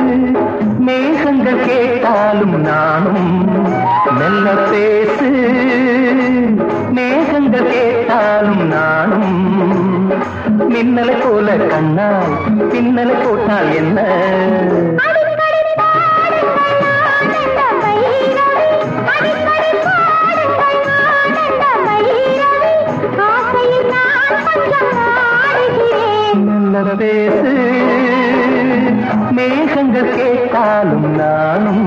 மேகங்கள் கேட்டாலும் நானும் மெல்ல பேசு மேகங்கள் கேட்டாலும் நானும் மின்னலை போல கண்ணால் பின்னலை போட்டால் என்ன மெல்ல பேசு மேகங்கள் கேட்டாலும் நானும்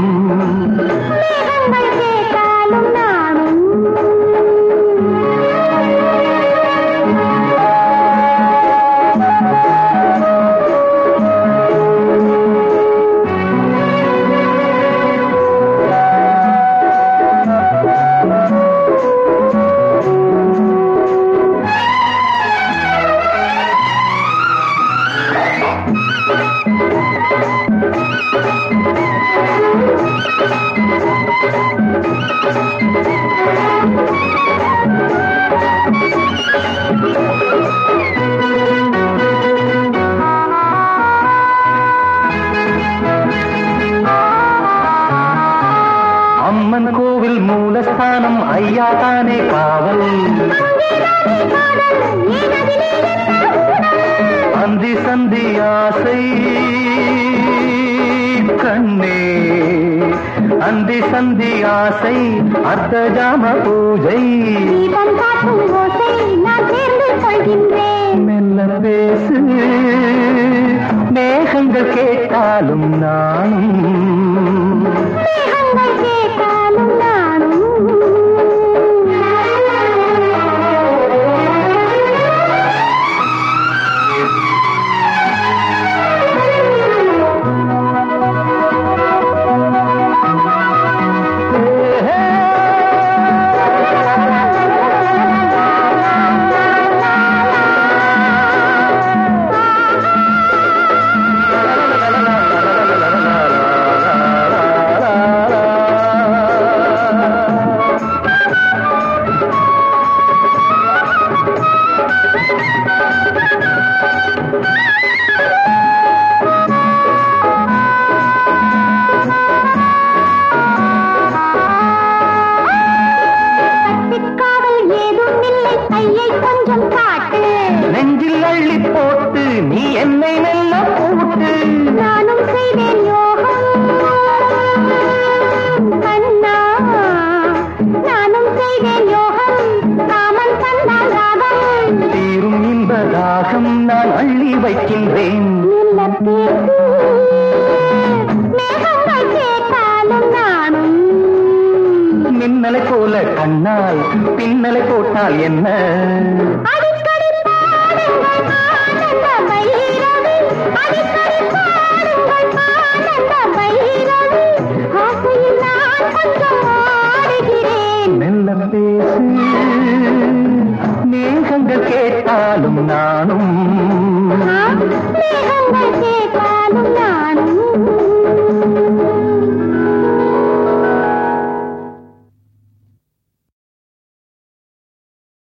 அம்மன் கோவில் மூலஸ்தானம் ஐயா தானே காவல் அந்தி சந்தி ஆசை கண்ணே அந்தி சந்தி ஆசை அர்த்த ஜாம பூஜை மெல்ல பேசு மேகங்கள் கேட்டாலும் நானும் கேட்டாலும் நானும் கட்டிக்காவல் ஏதும் இல்லை கையை கொஞ்சம் காட்டு நெஞ்சில் அள்ளி போட்டு நீ என்னை மெல்ல போட்டு நானும் செய்தேன் யோகம் கண்ணா நானும் செய்தேன் யோகம் காமன் தந்தான் ராகம் தீரும் இன்ப தாகம் நான் அள்ளி வைக்கின்றேன் மெல்ல பேசு மேகங்கள் கேட்டாலும் நானும் மின்னலை போல கண்ணால் பின்னலை போட்டால் என்ன அடிக்கடி பாடுங்கள் ஆனந்த பைரவி அடிக்கடி பாடுங்கள் ஆனந்த பைரவி ஆசையில் நான் கொஞ்சம் ஆடுகிறேன் மெல்ல பேசு மேகங்கள் கேட்டாலும் நானும்